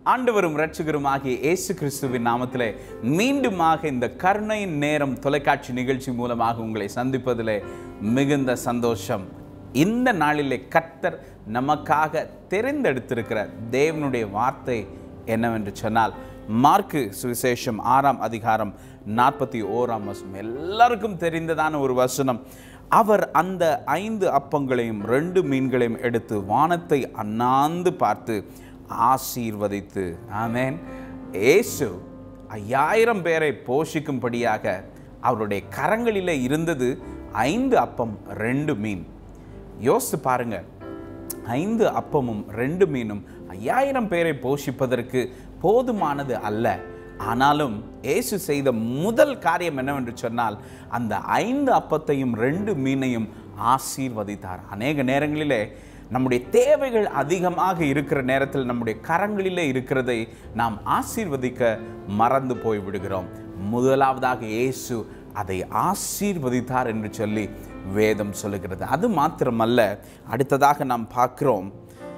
ஆண்டவரும் இரட்சகருமாகிய இயேசு கிறிஸ்துவின் நாமத்திலே மீண்டுமாக இந்த கருணையின் நேரம் தொலைக்காட்சி நிகழ்ச்சி மூலமாக உங்களை சந்திப்பதிலே மிகுந்த சந்தோஷம் இந்த நாளிலே கர்த்தர் நமக்காக தெரிந்தெடுத்திருக்கிற தேவனுடைய வார்த்தை என்னவென்று சொன்னால் மார்க்கு சுவிசேஷம் ஆறாம் அதிகாரம் நாற்பத்தி ஓராம் வசனம் எல்லாருக்கும் தெரிந்ததான ஒரு வசனம் அவர் அந்த ஐந்து அப்பங்களையும் ரெண்டு மீன்களையும் எடுத்து வானத்தை அண்ணாந்து பார்த்து ஆசீர்வதித்து ஆமென் இயேசு ஐயாயிரம் பேரை போஷிக்கும்படியாக அவருடைய கரங்களிலே இருந்தது ஐந்து அப்பம் ரெண்டு மீன் யோசித்து பாருங்க ஐந்து அப்பமும் ரெண்டு மீனும் ஐயாயிரம் பேரை போஷிப்பதற்கு போதுமானது அல்ல ஆனாலும் இயேசு செய்த முதல் காரியம் என்னவென்று சொன்னால் அந்த ஐந்து அப்பத்தையும் ரெண்டு மீனையும் ஆசீர்வதித்தார் அநேக நேரங்களிலே நம்முடைய தேவைகள் அதிகமாக இருக்கிற நேரத்தில் நம்முடைய கரங்களிலே இருக்கிறதை நாம் ஆசீர்வதிக்க மறந்து போய் விடுகிறோம் முதலாவதாக இயேசு அதை ஆசீர்வதித்தார் என்று சொல்லி வேதம் சொல்லுகிறது அது மாத்திரமல்ல அடுத்ததாக நாம் பார்க்கிறோம்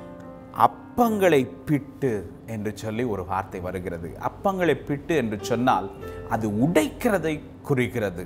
அப்பங்களை பிட்டு என்று சொல்லி ஒரு வார்த்தை வருகிறது அப்பங்களை பிட்டு என்று சொன்னால் அது உடைக்கிறதை குறிக்கிறது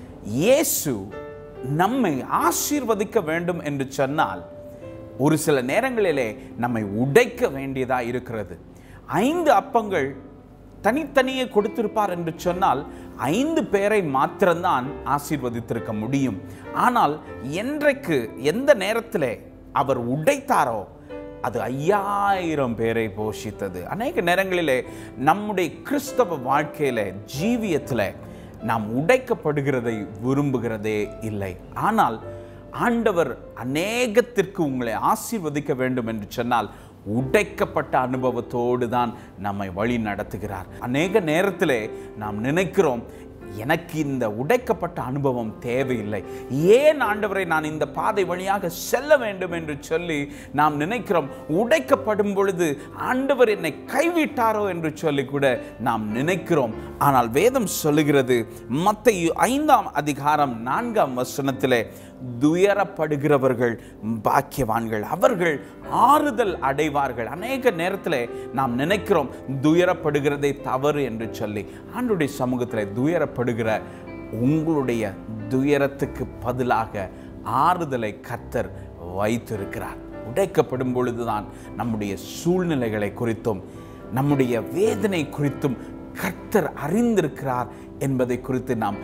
இயேசு நம்மை ஆசீர்வதிக்க வேண்டும் என்று சொன்னால் ஒரு சில நேரங்களிலே நம்மை உடைக்க வேண்டியதா இருக்கிறது ஐந்து அப்பங்கள் தனித்தனியே கொடுத்திருப்பார் என்று சொன்னால் ஐந்து பேரை மாத்திரம்தான் ஆசீர்வதித்திருக்க முடியும் ஆனால் என்றைக்கு எந்த நேரத்தில் அவர் உடைத்தாரோ அது ஐயாயிரம் பேரை போஷித்தது அநேக நேரங்களிலே நம்முடைய கிறிஸ்தவ வாழ்க்கையில ஜீவியத்தில் நாம் உடைக்கப்படுகிறதை விரும்புகிறதே இல்லை ஆனால் ஆண்டவர் அநேகத்திற்கு உங்களை ஆசீர்வதிக்க வேண்டும் என்று சொன்னால் உடைக்கப்பட்ட அனுபவத்தோடு தான் நம்மை வழி நடத்துகிறார் அநேக நேரத்திலே நாம் நினைக்கிறோம் எனக்கு இந்த உடைக்கப்பட்ட அனுபவம் தேவையில்லை ஏன் ஆண்டவரை நான் இந்த பாதை வழியாக செல்ல வேண்டும் என்று சொல்லி நாம் நினைக்கிறோம் உடைக்கப்படும் பொழுது ஆண்டவர் என்னை கைவிட்டாரோ என்று சொல்லி கூட நாம் நினைக்கிறோம் ஆனால் வேதம் சொல்லுகிறது மத்த ஐந்தாம் அதிகாரம் நான்காம் வசனத்திலே துயரப்படுகிறவர்கள் பாக்கியவான்கள் அவர்கள் ஆறுதல் அடைவார்கள் அநேக நேரத்தில் நாம் நினைக்கிறோம் துயரப்படுகிறதே தவறு என்று சொல்லி ஆண்டுடைய சமூகத்தில் துயரப்படுகிற உங்களுடைய துயரத்துக்கு பதிலாக ஆறுதலை கத்தர் வைத்திருக்கிறார் உடைக்கப்படும் பொழுதுதான் நம்முடைய சூழ்நிலைகளை குறித்தும் நம்முடைய வேதனை குறித்தும் கர்த்தர் அறிந்திருக்கிறார் என்பதை குறித்து நாம்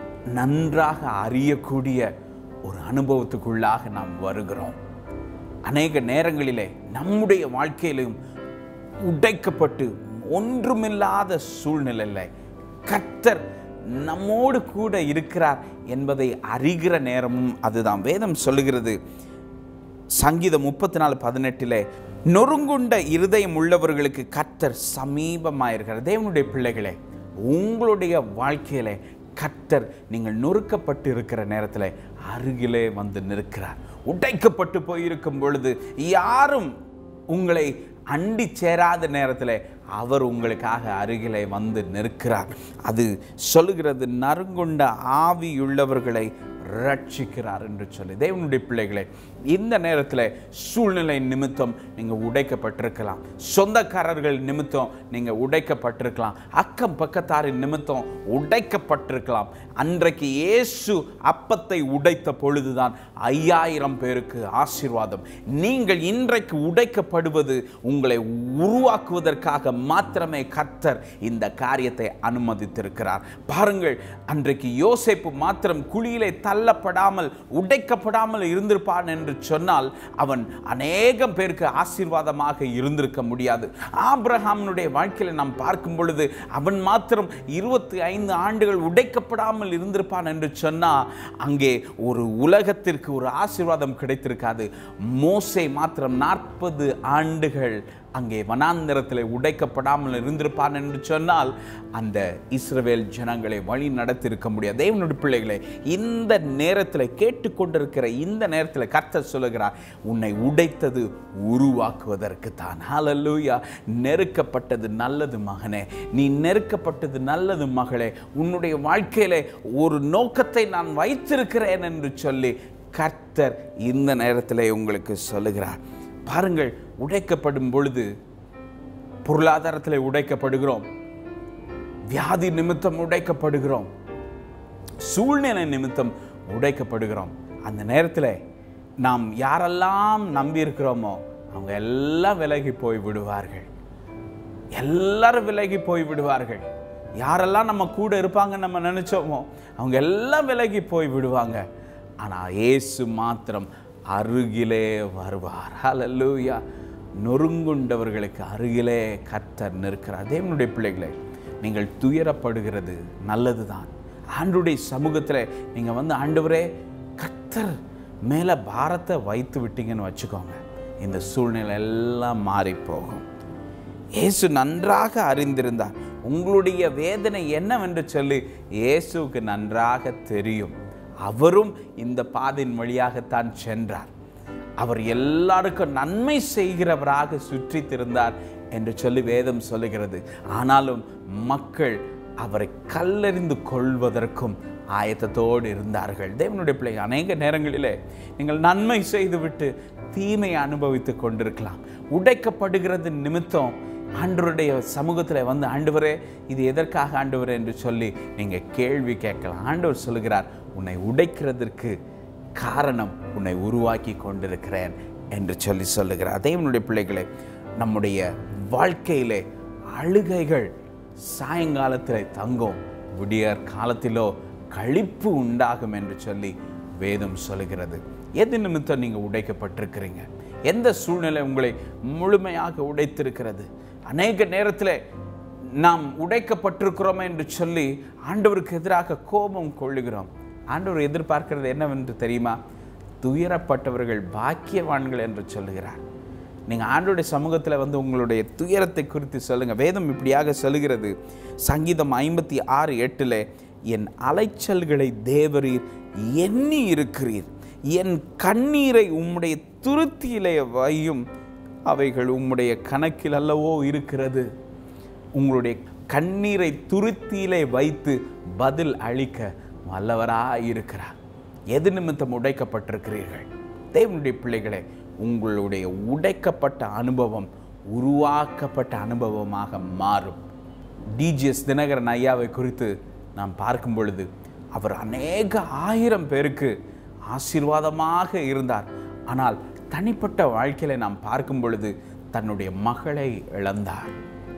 நன்றாக அறியக்கூடிய ஒரு அனுபவத்துக்குள்ளாக நாம் வருகிறோம் அநேக நேரங்களிலே நம்முடைய வாழ்க்கையிலும் உடைக்கப்பட்டு ஒன்றுமில்லாத சூழ்நிலையில் கர்த்தர் நம்மோடு கூட இருக்கிறார் என்பதை அறிகிற நேரமும் அதுதான் வேதம் சொல்லுகிறது சங்கீதம் முப்பத்தி நாலு பதினெட்டிலே நொறுங்குண்ட இருதயம் உள்ளவர்களுக்கு கர்த்தர் சமீபமாயிருக்கிறார் தேவனுடைய பிள்ளைகளே உங்களுடைய வாழ்க்கையிலே கர்த்தர் நீங்கள் நொறுக்கப்பட்டு இருக்கிற நேரத்தில் அருகிலே வந்து நிற்கிறார் உடைக்கப்பட்டு போயிருக்கும் பொழுது யாரும் உங்களை அண்டி சேராத நேரத்தில் அவர் உங்களுக்காக அருகிலே வந்து நிற்கிறார் அது சொல்லுகிறது நறுங்குண்ட ஆவியுள்ளவர்களை ரட்சிக்கிறார் என்று சொல்லி தேவனுடைய பிள்ளைகளே இந்த நேரத்தில் சூழ்நிலை நிமித்தம் நீங்கள் உடைக்கப்பட்டிருக்கலாம் சொந்தக்காரர்கள் நிமித்தம் நீங்கள் உடைக்கப்பட்டிருக்கலாம் அக்கம் பக்கத்தாரின் நிமித்தம் உடைக்கப்பட்டிருக்கலாம் அன்றைக்கு இயேசு அப்பத்தை உடைத்த பொழுதுதான் ஐயாயிரம் பேருக்கு ஆசீர்வாதம் நீங்கள் இன்றைக்கு உடைக்கப்படுவது உங்களை உருவாக்குவதற்காக மாத்திரமே கர்த்தர் இந்த காரியத்தை அனுமதித்திருக்கிறார் பாருங்கள் அன்றைக்கு யோசேப்பு மாத்திரம் குழியிலே தள்ளப்படாமல் உடைக்கப்படாமல் இருந்திருப்பான் என்று சொன்னால் அவன் அநேகம் பேருக்கு ஆசீர்வாதமாக இருந்திருக்க முடியாது ஆபிரஹாமனுடைய வாழ்க்கையில் நாம் பார்க்கும் பொழுது அவன் மாத்திரம் இருபத்தி ஐந்து ஆண்டுகள் உடைக்கப்படாமல் இருந்திருப்பான் என்று சொன்னால் அங்கே ஒரு உலகத்திற்கு ஒரு ஆசீர்வாதம் கிடைத்திருக்காது மோசை மாத்திரம் நாற்பது ஆண்டுகள் அங்கே வனாந்தரத்தில் உடைக்கப்படாமல் இருந்திருப்பான் என்று சொன்னால் அந்த இஸ்ரவேல் ஜனங்களை வழி நடத்தியிருக்க முடியாது தேவனுடைய பிள்ளைகளை இந்த நேரத்தில் கேட்டுக்கொண்டிருக்கிற இந்த நேரத்தில் கர்த்தர் சொல்லுகிறார் உன்னை உடைத்தது உருவாக்குவதற்கு தான் ஹalleluya நெருக்கப்பட்டது நல்லது மகனே நீ நெருக்கப்பட்டது நல்லது மகளே உன்னுடைய வாழ்க்கையிலே ஒரு நோக்கத்தை நான் வைத்திருக்கிறேன் என்று சொல்லி கர்த்தர் இந்த நேரத்தில் உங்களுக்கு சொல்லுகிறார் பாருங்கள் உடைக்கப்படும் பொழுது பொருளாதாரத்தில் உடைக்கப்படுகிறோம் வியாதி நிமித்தம் உடைக்கப்படுகிறோம் சூழ்நிலை நிமித்தம் உடைக்கப்படுகிறோம் அந்த நேரத்தில் நாம் யாரெல்லாம் நம்பி இருக்கிறோமோ அவங்க எல்லாம் விலகி போய் விடுவார்கள் எல்லாரும் விலகி போய் விடுவார்கள் யாரெல்லாம் நம்ம கூட இருப்பாங்கன்னு நம்ம நினைச்சோமோ அவங்க எல்லாம் விலகி போய் விடுவாங்க ஆனால் இயேசு மாத்திரம் அருகிலே வருவார் ஹalleluya நொறுங்குண்டவர்களுக்கு அருகிலே கர்த்தர் நிற்கிறார் தேவனுடைய பிள்ளைகளே நீங்கள் துயரப்படுகிறது நல்லதுதான் ஆண்டுடைய சமூகத்தில் நீங்கள் வந்து ஆண்டவரே கர்த்தர் மேலே பாரத்தை வைத்து விட்டீங்கன்னு வச்சுக்கோங்க இந்த சூழ்நிலை எல்லாம் மாறி போகும் இயேசு நன்றாக அறிந்திருந்தார் உங்களுடைய வேதனை என்னவென்று சொல்லி இயேசுவுக்கு நன்றாக தெரியும் அவரும் இந்த பாதையின் வழியாகத்தான் சென்றார் அவர் எல்லாருக்கும் நன்மை செய்கிறவராக சுற்றி திருந்தார் என்று சொல்லி வேதம் சொல்லுகிறது ஆனாலும் மக்கள் அவரை கல்லெறிந்து கொள்வதற்கும் ஆயத்தத்தோடு இருந்தார்கள் தேவனுடைய பிள்ளை அநேக நேரங்களிலே நீங்கள் நன்மை செய்துவிட்டு தீமையை அனுபவித்து கொண்டிருக்கலாம் உடைக்கப்படுகிறது நிமித்தம் ஆண்டவருடைய சமூகத்தில் வந்து ஆண்டவரே இது எதற்காக ஆண்டவரே என்று சொல்லி நீங்கள் கேள்வி கேட்கலாம் ஆண்டவர் சொல்லுகிறார் உன்னை உடைக்கிறதற்கு காரணம் உன்னை உருவாக்கி கொண்டிருக்கிறேன் என்று சொல்லி சொல்லுகிறார் தேவனுடைய பிள்ளைகளே நம்முடைய வாழ்க்கையிலே அழுகைகள் சாயங்காலத்தில் தங்கும் விடியற் காலத்திலோ கழிப்பு உண்டாகும் என்று சொல்லி வேதம் சொல்லுகிறது எது நிமித்தம் நீங்கள் உடைக்கப்பட்டிருக்கிறீங்க எந்த சூழ்நிலை உங்களை முழுமையாக உடைத்திருக்கிறது அநேக நேரத்தில் நாம் உடைக்கப்பட்டிருக்கிறோம் என்று சொல்லி ஆண்டவருக்கு எதிராக கோபம் கொள்ளுகிறோம் ஆண்டவர் எதிர்பார்க்கிறது என்னவென்று தெரியுமா துயரப்பட்டவர்கள் பாக்கியவான்கள் என்று சொல்லுகிறார் நீங்கள் ஆண்டோடைய சமூகத்தில் வந்து உங்களுடைய துயரத்தை குறித்து சொல்லுங்கள் வேதம் இப்படியாக சொல்லுகிறது சங்கீதம் ஐம்பத்தி ஆறு எட்டில் என் அலைச்சல்களை தேவரீர் எண்ணி இருக்கிறீர் என் கண்ணீரை உம்முடைய துருத்தியிலே வையும் அவைகள் உம்முடைய கணக்கில் அல்லவோ இருக்கிறது உங்களுடைய கண்ணீரை துருத்தியிலே வைத்து பதில் அளிக்க வல்லவராக இருக்கிறார் எது நிமித்தம் உடைக்கப்பட்டிருக்கிறீர்கள் தேவனுடைய பிள்ளைகளே உங்களுடைய உடைக்கப்பட்ட அனுபவம் உருவாக்கப்பட்ட அனுபவமாக மாறும் டிஜிஎஸ் தினகரன் ஐயாவை குறித்து நாம் பார்க்கும் பொழுது அவர் அநேக ஆயிரம் பேருக்கு ஆசீர்வாதமாக இருந்தார் ஆனால் தனிப்பட்ட வாழ்க்கையில நாம் பார்க்கும் பொழுது தன்னுடைய மகளை இழந்தார்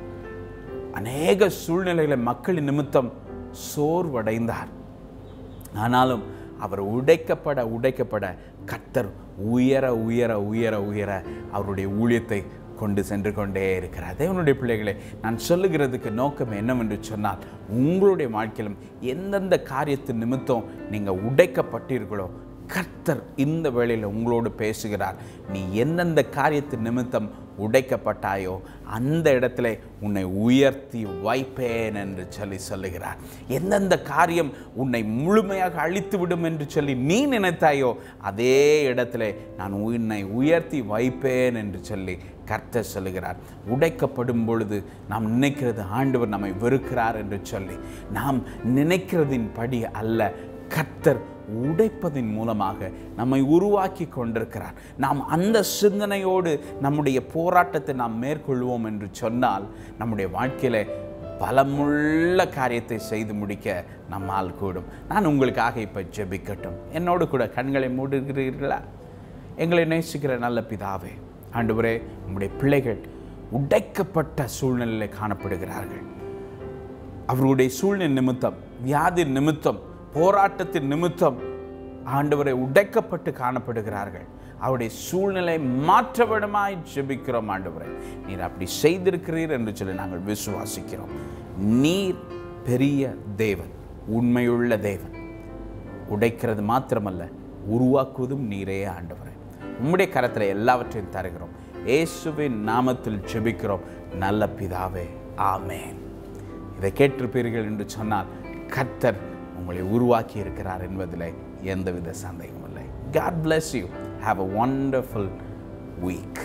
அநேக சூழ்நிலைகளை மக்களின் நிமித்தம் சோர்வடைந்தார் ஆனாலும் அவர் உடைக்கப்பட உடைக்கப்பட கர்த்தர் உயர உயர உயர உயர அவருடைய ஊழியத்தை கொண்டு சென்று கொண்டே இருக்கிறார் தேவனுடைய பிள்ளைகளே நான் சொல்லுகிறதுக்கு நோக்கம் என்னவென்று சொன்னால் உங்களுடைய வாழ்க்கையிலும் எந்தெந்த காரியத்தின் நிமித்தம் நீங்கள் உடைக்கப்பட்டீர்களோ கர்த்தர் இந்த வேளையில் உங்களோடு பேசுகிறார் நீ எந்தெந்த காரியத்தின் நிமித்தம் உடைக்கப்பட்டாயோ அந்த இடத்துல உன்னை உயர்த்தி வைப்பேன் என்று சொல்லி சொல்லுகிறார் எந்தெந்த காரியம் உன்னை முழுமையாக அழித்து விடும் என்று சொல்லி நீ நினைத்தாயோ அதே இடத்துல நான் உன்னை உயர்த்தி வைப்பேன் என்று சொல்லி கர்த்தர் சொல்லுகிறார் உடைக்கப்படும் பொழுது நாம் நினைக்கிறது ஆண்டவர் நம்மை வெறுக்கிறார் என்று சொல்லி நாம் நினைக்கிறதின் படி அல்ல கர்த்தர் உடைப்பதின் மூலமாக நம்மை உருவாக்கி கொண்டிருக்கிறார் நாம் அந்த சிந்தனையோடு நம்முடைய போராட்டத்தை நாம் மேற்கொள்வோம் என்று சொன்னால் நம்முடைய வாழ்க்கையில பலமுள்ள காரியத்தை செய்து முடிக்க நம்மால் கூடும் நான் உங்களுக்காக இப்போ ஜெபிக்கட்டும் என்னோடு கூட கண்களை மூடுகிறீர்களா எங்களை நேசிக்கிற நல்ல பிதாவே ஆண்டவரே உங்களுடைய பிள்ளைகள் உடைக்கப்பட்ட சூழ்நிலையில் காணப்படுகிறார்கள் அவருடைய சூழ்நிலை நிமித்தம் வியாதி நிமித்தம் போராட்டத்தின் நிமித்தம் ஆண்டவரை உடைக்கப்பட்டு காணப்படுகிறார்கள் அவருடைய சூழ்நிலை மாற்றவிடமாய் ஜெபிக்கிறோம் ஆண்டவரை நீர் அப்படி செய்திருக்கிறீர் என்று சொல்லி நாங்கள் விசுவாசிக்கிறோம் நீர் பெரிய தேவன் உண்மையுள்ள தேவன் உடைக்கிறது மாத்திரமல்ல உருவாக்குவதும் நீரே ஆண்டவரே உம்முடைய கரத்தில் எல்லாவற்றையும் தருகிறோம் இயேசுவின் நாமத்தில் ஜெபிக்கிறோம் நல்ல பிதாவே ஆமேன் இதை கேட்டிருப்பீர்கள் என்று சொன்னால் கர்த்தர் உங்களை உருவாக்கி இருக்கிறார் என்பதில் எந்தவித சந்தேகமும் இல்லை god bless you have a wonderful week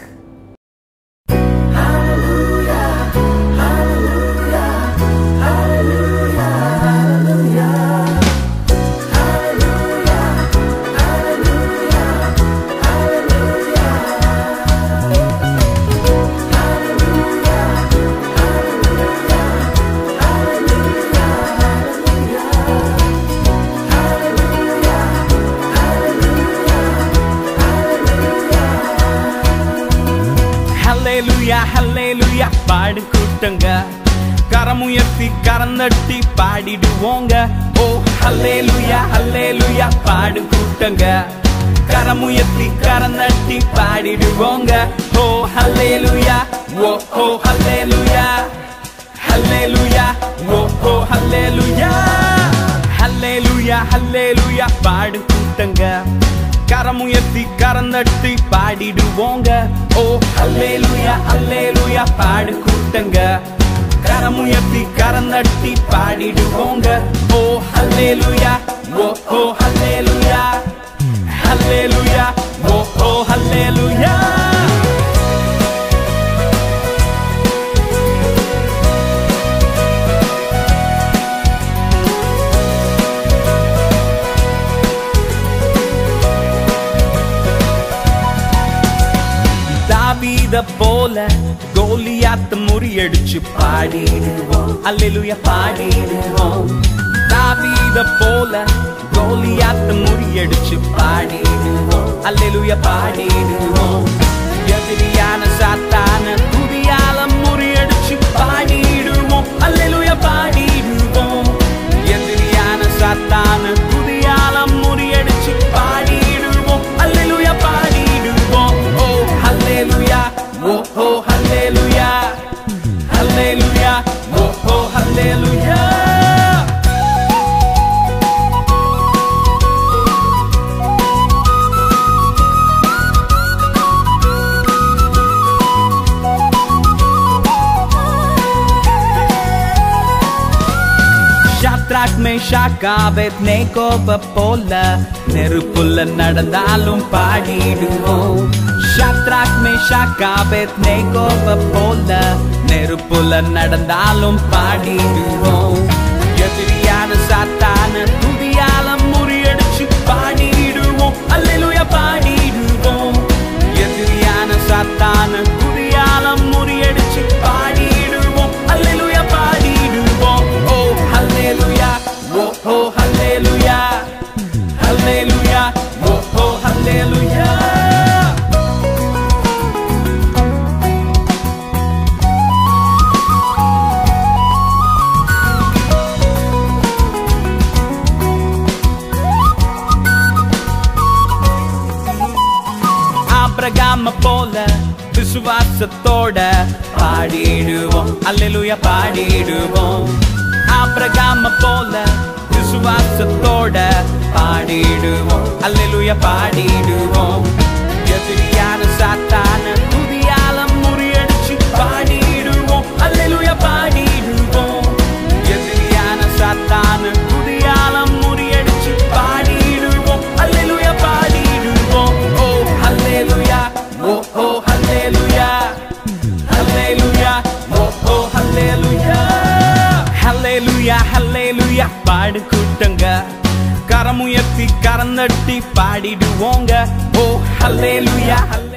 கூட்டங்க கரமுயர்த்தி கரந்தட்டி பாடிடுவோங்க ஓ ஹல்லேலூயா ஹல்லேலூயா பாடு கூட்டங்க கரமுயர்த்தி கரந்தட்டி பாடிடுவோங்க ஓ ஹல்லேலூயா ஓ ஓ ஹல்லேலூயா ஹல்லேலூயா ஓ ஓ ஹல்லேலூயா ஹல்லேலூயா ஹல்லேலூயா பாடு கூட்டங்க கரமுயர்த்தி கரந்தட்டி பாடிடுவோங்க ஓ ஹல்லேலூயா ஹல்லேலூயா பாடு கூட்டங்க கரமுயர்த்தி கரந்தட்டி பாடிடுவோங்க ஓ ஹல்லேலூயா ஓ ஓ ஹல்லேலூயா ஹல்லேலூயா ஓ ஓ ஹல்லேலூயா தாவீத போல கோலியாத்து முறியடிச்சு பாடிடுவோம் அல்லேலூயா பாடிடுவோம் தாவீத போல கோலியாத்து முறியடிச்சு பாடிடுவோம் அல்லேலூயா பாடிடுவோம் எதிரியான சாத்தான துதியால முறியடிச்சு பாடிடுவோம் அல்லேலூயா பாடிடுவோம் எதிரியான சாத்தான துதியால முறியடிச்சு பாடிடுவோம் அல்லேலூயா பாடிடுவோம் ஓ ஹல்லேலூயா ஓ ஓ ஹல்லேலூயா ஹல்லேலூயா ஓ ஓ ஹல்லேலூயா ஷாத்ராக் மேஷாக் ஆபேத்நேகோப போல நெருப்புல நடந்தாலும் பாடிடுவோம் ஷாத்ராக் மேஷாக் ஆபேத்நேகோப போல நெருப்புல நடந்தாலும் பாடிடுவோம் எதிரியான சாத்தான துதியால முறியடிச்சு பாடிடுவோம் அல்லேலூயா பாடிடுவோம் எதிரியான சாத்தான துதியால முறியடிச்சு பாடிடுவோம் அல்லேலூயா பாடிடுவோம் ஓ ஹல்லேலூயா ஓ ஓ ஹல்லேலூயா ஹல்லேலூயா ஓ ஓ ஹல்லேலூயா ஆபிரகாம போல விசுவாசத்தோட பாடிடுவோம் அல்லேலூயா பாடிடுவோம் ஆபிரகாம போல விசுவாசத்தோட பாடிடுவோம் அல்லேலூயா பாடிடுவோம் எதிரியான சாத்தான துதியால முறியடிச்சு பாடிடுவோம் அல்லேலூயா பாடிடுவோம் எதிரியான சாத்தான துதியால முறியடிச்சு பாடிடுவோம் அல்லேலூயா பாடிடுவோம் ஓ ஹல்லேலூயா ஓ ஓ ஹல்லேலூயா ஹல்லேலூயா ஓ ஓ ஹல்லேலூயா ஹல்லேலூயா ஹல்லேலூயா பாடு கூட்டங்க கரமுயர்த்தி கரந்தட்டி பாடிடுவோங்க ஓ ஹல்லேலூயா ஹல்லே